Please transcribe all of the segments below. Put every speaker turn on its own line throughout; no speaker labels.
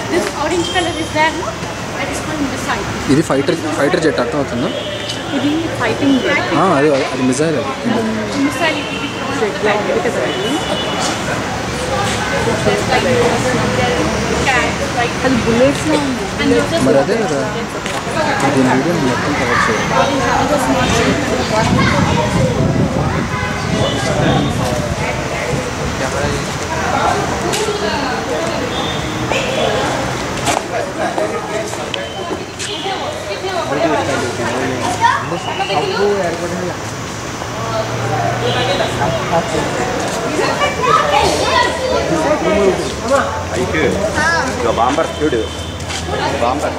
This orange color is there, no? That is one missile.
ఇది fighter fighter jet అర్థం అవుతుందా
ఇది fighting
ఆ, అది అది మిజైల్ అది
missile it will be thrown
It's like vegetable.
just like cat, like
అది బుల్లెట్స్లో ఉంది
and you just
మరి అదే కదా దీని వీడియో మొత్తం కవర్ చేయాలి
another small ship.
ఐక్ ఇక బాంబర్ చూడు బాంబర్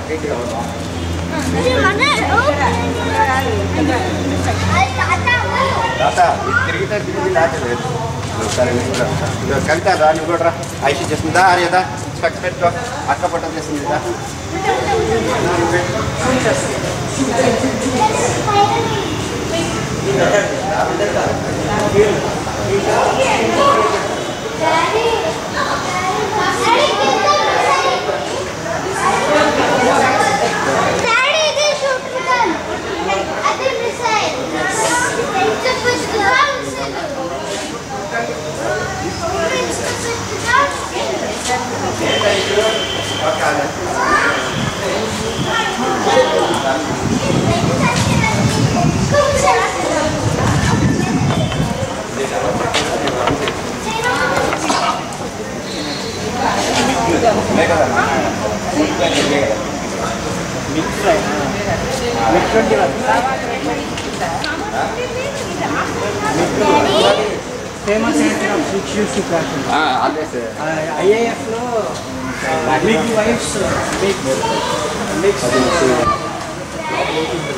తాత ఇది తిరిగితే తిరిగి దాటలేదు సరే కవిత రా నువ్వు కూడా రా ఐషి చేస్తుందా ఆర్యదా స్పెక్స్ పెట్టుకో అక్క పట్టం చేస్తుంది రా.
Daddy, they shoot the gun. I think missile. It's a push the gun. It's a push the gun.
లే కదమ్మా. లే కదా.
MiG twenty one famous six you see class
ఆ, ఆల్వేస్
ఐఏఎఫ్లో బిగ్ వైఫ్స్ బిగ్ బిగ్